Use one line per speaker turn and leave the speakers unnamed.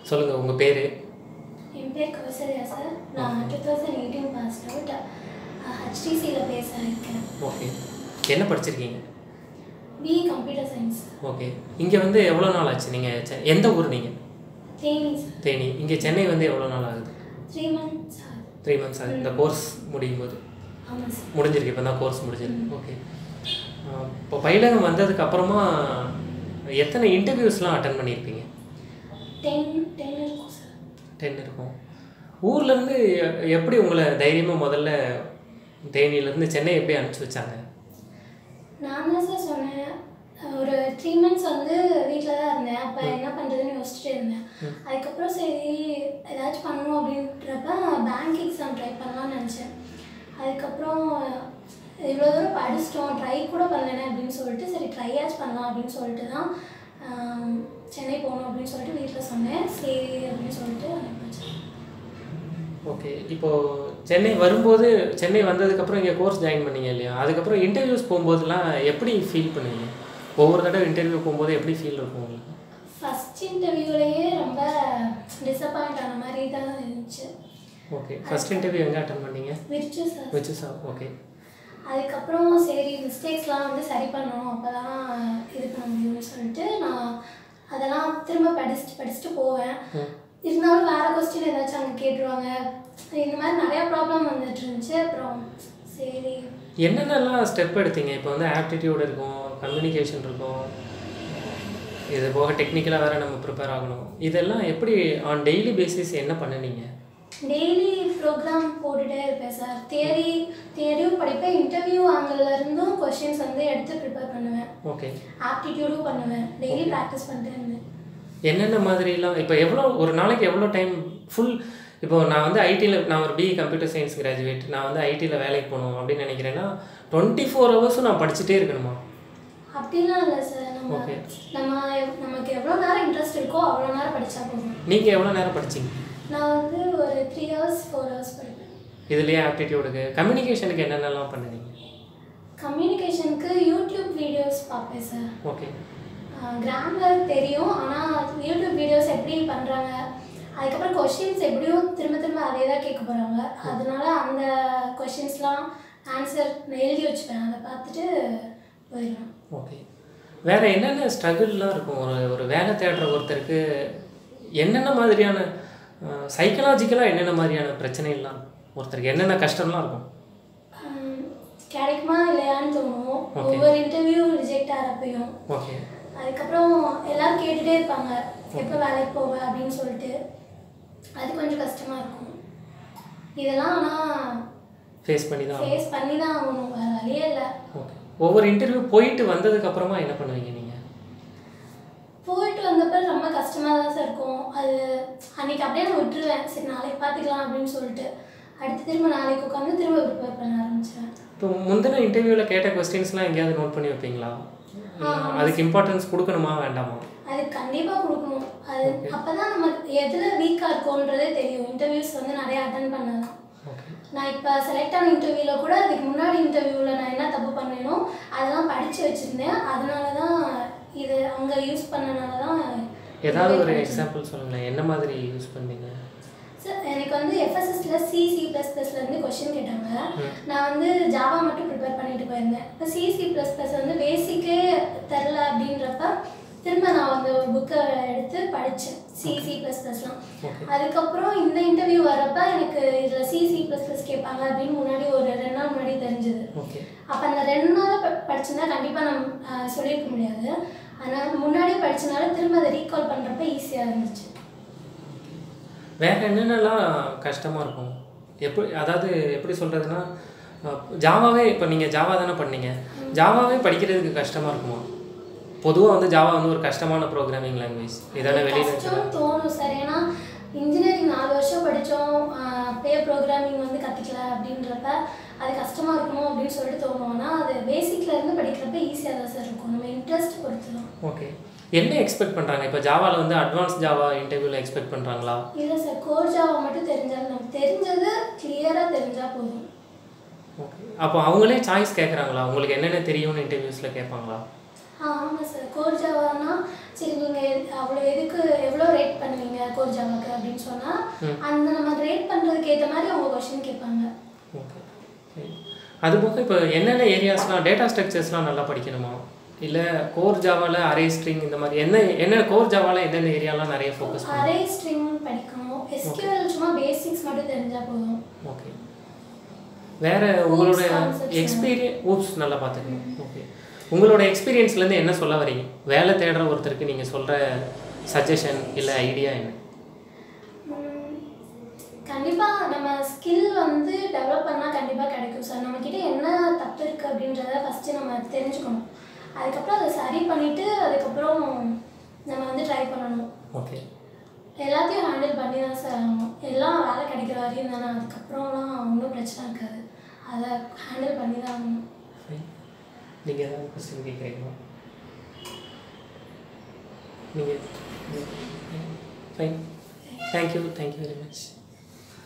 சொல்லுங்கள் உங்கள் பேர்
என் பேர் கௌசல்யா சார் நான் two thousand eighteen pass out ஹெச்டிசியில் பேச இருக்கேன்
ஓகே என்ன படிச்சிருக்கீங்க
பிஇ கம்ப்யூட்டர் சயின்ஸ்
ஓகே இங்கே வந்து எவ்வளோ நாள் ஆச்சு நீங்கள் எந்த ஊர் நீங்கள்
தேனி சார்
தேனி இங்கே சென்னை வந்து எவ்வளோ நாள் ஆகுது
three months sir
three months ஆகுது இந்த கோர்ஸ் முடியும் போது
ஆமாம் சார்
முடிஞ்சிருக்கு இப்போ தான் கோர்ஸ் முடிஞ்சிருக்கு ஓகே இப்போ பயிலகம் வந்ததுக்கு அப்புறமா எத்தனை இன்டர்வியூஸ்லாம் அட்டன் பண்ணியிருப்பீங்க
டென் டென் இருக்கும் சார்
டென் இருக்கும் ஊர்லேருந்து எப்படி உங்களை தைரியமாக முதல்ல தேனியிலேருந்து சென்னை எப்படி அனுப்பிச்சி வச்சாங்க
நான் தான் சார் சொன்னேன் ஒரு த்ரீ மந்த்ஸ் வந்து வீட்டில் தான் இருந்தேன் அப்போ என்ன பண்ணுறதுன்னு யோசிச்சுட்டே இருந்தேன் அதுக்கப்புறம் சரி ஏதாச்சும் பண்ணணும் அப்படின்றப்ப பேங்க் எக்ஸாம் ட்ரை பண்ணலாம்னு நினச்சேன் அதுக்கப்புறம் இவ்வளோ தூரம் படிச்சிட்டோம் ட்ரை கூட பண்ணலனே அப்படின்னு சொல்லிட்டு சரி ட்ரையாச்சும் பண்ணலாம் அப்படின்னு சொல்லிட்டு தான் ஆம், சென்னை போகணும் அப்படின்னு சொல்லிட்டு வீட்டில் சொன்னேன் சரி அப்படின்னு சொல்லிட்டு அனுப்பி வச்சேன்
ஓகே இப்போது சென்னை வரும்போது சென்னை வந்ததுக்கப்புறம் இங்கே கோர்ஸ் ஜாயின் பண்ணீங்க இல்லையா அதுக்கப்புறம் இன்டர்வியூஸ் போகும்போதெல்லாம் எப்படி ஃபீல் பண்ணுவீங்க ஒவ்வொரு தடவை இன்டர்வியூ போகும்போது எப்படி ஃபீல் இருக்கும் உங்களுக்கு
ஃபஸ்ட் இன்டர்வியூலேயே ரொம்ப டிசப்பாயிண்ட் ஆன மாதிரி தான் இருந்துச்சு
ஓகே ஃபர்ஸ்ட் இன்டர்வியூ எங்கே அட்டன் பண்ணீங்க
விரிச்சு சார்
வச்சு சார் ஓகே
அதுக்கப்புறம் சரி மிஸ்டேக்ஸ்லாம் வந்து சரி பண்ணணும் அப்போ தான் இது பண்ண முடியும்னு சொல்லிட்டு நான் அதெல்லாம் திரும்ப படிச்சுட்டு படிச்சுட்டு போவேன் இருந்தாலும் வேறு கொஸ்டின் ஏதாச்சும் அங்கே கேட்டுருவாங்க இந்த மாதிரி நிறையா ப்ராப்ளம் வந்துட்டு இருந்துச்சு அப்புறம் சரி
என்னென்னலாம் ஸ்டெப் எடுத்தீங்க இப்போ வந்து ஆப்டிடியூட் இருக்கும் கம்யூனிகேஷன் இருக்கும் இது போக டெக்னிக்கலாக வேறு நம்ம ப்ரிப்பேர் ஆகணும் இதெல்லாம் எப்படி ஆன் டெய்லி பேசிஸ் என்ன பண்ணுனீங்க
டெய்லி ப்ரோக்ராம் போட்டுகிட்டே இருப்பேன் சார் தியரி தியரியும் படிப்பேன் இன்டர்வியூ இருந்தும் கொஷின்ஸ் வந்து எடுத்து ப்ரிப்பேர் பண்ணுவேன்
ஓகே
ஆப்டிடியூடும் பண்ணுவேன் டெய்லி ப்ராக்டிஸ் பண்ணிட்டே இருந்தேன்
என்னென்ன மாதிரிலாம் இப்போ எவ்வளோ ஒரு நாளைக்கு எவ்வளோ டைம் ஃபுல் இப்போ நான் வந்து ஐடியில் நான் ஒரு பிஇ கம்ப்யூட்டர் சயின்ஸ் கிராஜுவேட் நான் வந்து ஐடியில் வேலைக்கு போகணும் அப்படின்னு நினைக்கிறேன்னா டுவெண்ட்டி ஃபோர் ஹவர்ஸும் நான் படிச்சுட்டே இருக்கணுமா
அப்படிலாம் இல்லை சார் நம்ம
Okay.
நம்ம எவ்- நமக்கு எவ்வளோ நேரம் இன்ட்ரெஸ்ட் இருக்கோ அவ்வளோ நேரம் படித்தா போதும்
நீங்கள் எவ்வளோ நேரம் படிச்சீங்க
நான் வந்து ஒரு த்ரீ ஹவர்ஸ் ஃபோர் ஹவர்ஸ் படிப்பேன்
இதுலேயே ஆப்டிடியூடுக்கு கம்யூனிகேஷனுக்கு என்னென்னலாம் பண்ணுவீங்க
கம்யூனிகேஷனுக்கு யூடியூப் வீடியோஸ் பார்ப்பேன் சார்
ஓகே
கிராமர் தெரியும் ஆனால் யூடியூப் வீடியோஸ் எப்படி பண்ணுறாங்க அதுக்கப்புறம் கொஷின்ஸ் எப்படியும் திரும்ப திரும்ப அதே தான் கேட்க போகிறாங்க அதனால அந்த கொஷின்ஸ்லாம் ஆன்சர் எழுதி வச்சுப்பேன் அதை பார்த்துட்டு போயிடுவேன்
ஓகே வேறு என்னென்ன ஸ்ட்ரகிள்லாம் இருக்கும் ஒரு ஒரு வேலை தேடுற ஒருத்தருக்கு என்னென்ன மாதிரியான சைக்கலாஜிக்கலாக என்னென்ன மாதிரியான பிரச்சனைலாம் ஒருத்தருக்கு என்னென்ன கஷ்டம்லாம் இருக்கும்
ஆம், கிடைக்குமா இல்லையான்னு தோணும்
Okay.
ஒவ்வொரு இன்டர்வியூ ரிஜெக்ட் ஆகிறப்பையும்
ஓகே
அதுக்கப்புறம் எல்லாரும் கேட்டுட்டே இருப்பாங்க எப்போ வேலைக்கு போவ அப்படின்னு சொல்லிட்டு அது கொஞ்சம் கஷ்டமாக இருக்கும் இதெல்லாம் ஆனால்
ஃபேஸ் பண்ணி தான்
ஃபேஸ் பண்ணி தான் ஆகணும் வேறு வழியே இல்லை
ஓகே ஒவ்வொரு இன்டர்வியூ போயிட்டு வந்ததுக்கு அப்புறமா என்ன பண்ணுவீங்க நீங்கள்
போயிட்டு வந்தப்ப ரொம்ப கஷ்டமாக தான் சார் இருக்கும் அது அன்னைக்கு அப்படியே நான் விட்டுருவேன் சரி நாளைக்கு பார்த்துக்கலாம் அப்படின்னு சொல்லிட்டு அடுத்து திரும்ப நாளைக்கு உட்காந்து திரும்ப ப்ரிப்பேர் பண்ண ஆரம்பிச்சிடுவேன்
இப்போ முந்தின இன்டர்வியூவில் கேட்ட கொஸ்டின்ஸ்லாம் எங்கேயாவது நோட் பண்ணி வைப்பீங்களா அதுக்கு இம்பார்ட்டன்ஸ் கொடுக்கணுமா வேண்டாமா
அது கண்டிப்பாக கொடுக்கணும் அது அப்போ தான் நம்ம எதில் வீக்காக இருக்கோன்றதே தெரியும் இன்டர்வியூஸ் வந்து நிறைய அட்டன் பண்ணலாம்
ஓகே
நான் இப்போ செலக்ட் ஆன இன்டர்வியூவில் கூட அதுக்கு முன்னாடி இன்டர்வியூவில் நான் என்ன தப்பு பண்ணேனோ அதெல்லாம் படித்து வச்சுருந்தேன் அதனால தான் இது அங்கே யூஸ் பண்ணனால தான்
ஏதாவது ஒரு எக்ஸாம்பிள் சொல்லுங்களேன் என்ன மாதிரி யூஸ் பண்ணீங்க
சார் எனக்கு வந்து எஃப்எஸ்எஸ்ல சி சி ப்ளஸ் ப்ளஸ்லேருந்து கொஷின் கேட்டாங்க நான் வந்து ஜாவா மட்டும் ப்ரிப்பேர் பண்ணிட்டு போயிருந்தேன் இப்போ சி சி ப்ளஸ் ப்ளஸ் வந்து பேசிக்கே தெரில அப்படின்றப்ப திரும்ப நான் வந்து ஒரு புக்கை எடுத்து படித்தேன் சி சி ப்ளஸ் ப்ளஸ்லாம் அதுக்கப்புறம் இந்த இன்டர்வியூ வரப்ப எனக்கு இதில் சி சி ப்ளஸ் ப்ளஸ் கேட்பாங்க அப்படின்னு முன்னாடி ஒரு ரெண்டு நாள் முன்னாடி தெரிஞ்சது
ஓகே
அப்போ அந்த ரெண்டு நாள் ப படிச்சிருந்தா கண்டிப்பாக நம்ம ஆஹ், சொல்லியிருக்க முடியாது ஆனால் முன்னாடியே படிச்சனால திரும்ப அதை ரீகால் பண்ணுறப்ப ஈஸியாக இருந்துச்சு
வேற என்னென்னலாம் கஷ்டமாக இருக்கும் எப்படி அதாவது எப்படி சொல்கிறதுனா ஜாவாவே இப்போ நீங்கள் ஜாவா தானே பண்ணீங்க ஜாவாவே படிக்கிறதுக்கு கஷ்டமாக இருக்குமா பொதுவாக வந்து ஜாவா வந்து ஒரு கஷ்டமான ப்ரோக்ராமிங் லாங்குவேஜ் இதான வெளியில்
கஷ்டம் தோணும் சார் ஏன்னா இன்ஜினியரிங் நாலு வருஷம் படித்தோம் அப்படியே ப்ரோக்ராமிங் வந்து கற்றுக்கல அப்படின்றப்ப அது கஷ்டமாக இருக்குமோ அப்படின்னு சொல்லிட்டு தோணும் ஆனால் அது பேசிக்ல இருந்து படிக்கிறப்ப ஈஸியாக தான் சார் இருக்கும் நம்ம இன்ட்ரெஸ்ட் பொறுத்து தான்
ஓகே என்ன எக்ஸ்பெக்ட் பண்ணுறாங்க இப்போ ஜாவாவில் வந்து அட்வான்ஸ் ஜாவா இன்டர்வியூவில் எக்ஸ்பெக்ட் பண்ணுறாங்களா
இல்லை சார் கோர் ஜாவா மட்டும் தெரிஞ்சாலும் நமக்கு தெரிஞ்சது கிளியராக தெரிஞ்சால் போதும்
ஓகே அப்போ அவங்களே சாய்ஸ் கேட்குறாங்களா உங்களுக்கு என்னென்ன தெரியும்னு இன்டர்வியூஸில் கேட்பாங்களா
ஆ ஆமாம் சார் கோர் ஜாவானா சரி நீங்கள் அவ்வளோ எதுக்கு எவ்வளோ ரேட் பண்ணுவீங்க கோர் ஜாவாக்கு அப்படின்னு சொன்னால்
ம்.
அந்த நம்ம கிரேட் பண்ணுறதுக்கு ஏற்ற மாதிரி அவங்க கொஷின் கேட்பாங்க
ஓகே அது போக இப்போ என்னென்ன ஏரியாஸ்லாம் டேட்டா ஸ்ட்ரக்சர்ஸ்லாம் நல்லா படிக்கணுமா இல்லை கோர் ஜாவாவில் அரே ஸ்ட்ரிங் இந்த மாதிரி என்ன என்ன கோர் ஜாவாவில் எந்தெந்த ஏரியாலாம் நிறைய ஃபோக்கஸ் பண்ணும்
அரே ஸ்ட்ரிங் படிக்கணும் எஸ்கியூஎல் சும்மா பேசிக்ஸ் மட்டும் தெரிஞ்சால் போதும்
ஓகே வேற உங்களோட
concepts.
எக்ஸ்பீரியன் ஊப்ஸ் நல்லா பார்த்துக்கணும் ஓகே உங்களோட எக்ஸ்பீரியன்ஸ்லேருந்து என்ன சொல்ல வரீங்க வேலை தேடுற ஒருத்தருக்கு நீங்கள் சொல்கிற சஜஷன் இல்லை ஐடியா என்ன
கண்டிப்பாக நம்ம ஸ்கில் வந்து டெவலப் பண்ணால் கண்டிப்பாக கிடைக்கும் சார் நம்மக்கிட்ட என்ன தப்பு இருக்குது அப்படின்றத ஃபஸ்ட்டு நம்ம தெரிஞ்சுக்கணும் அதுக்கப்புறம் அதை சரி பண்ணிவிட்டு அதுக்கப்புறம் நம்ம வந்து ட்ரை பண்ணணும்
ஓகே
எல்லாத்தையும் ஹேண்டில் பண்ணி தான் சார் ஆகணும் எல்லாம் வேலை கிடைக்கிற வரையும் தானே அதுக்கப்புறம்லாம் ஒன்றும் பிரச்சனை இருக்காது அதை ஹேண்டில் பண்ணி தான் ஆகணும்
ஃபைன் நீங்கள் ஏதாவது கொஸ்டின் கேட்குறீங்களா நீங்கள் fine thank you thank you very much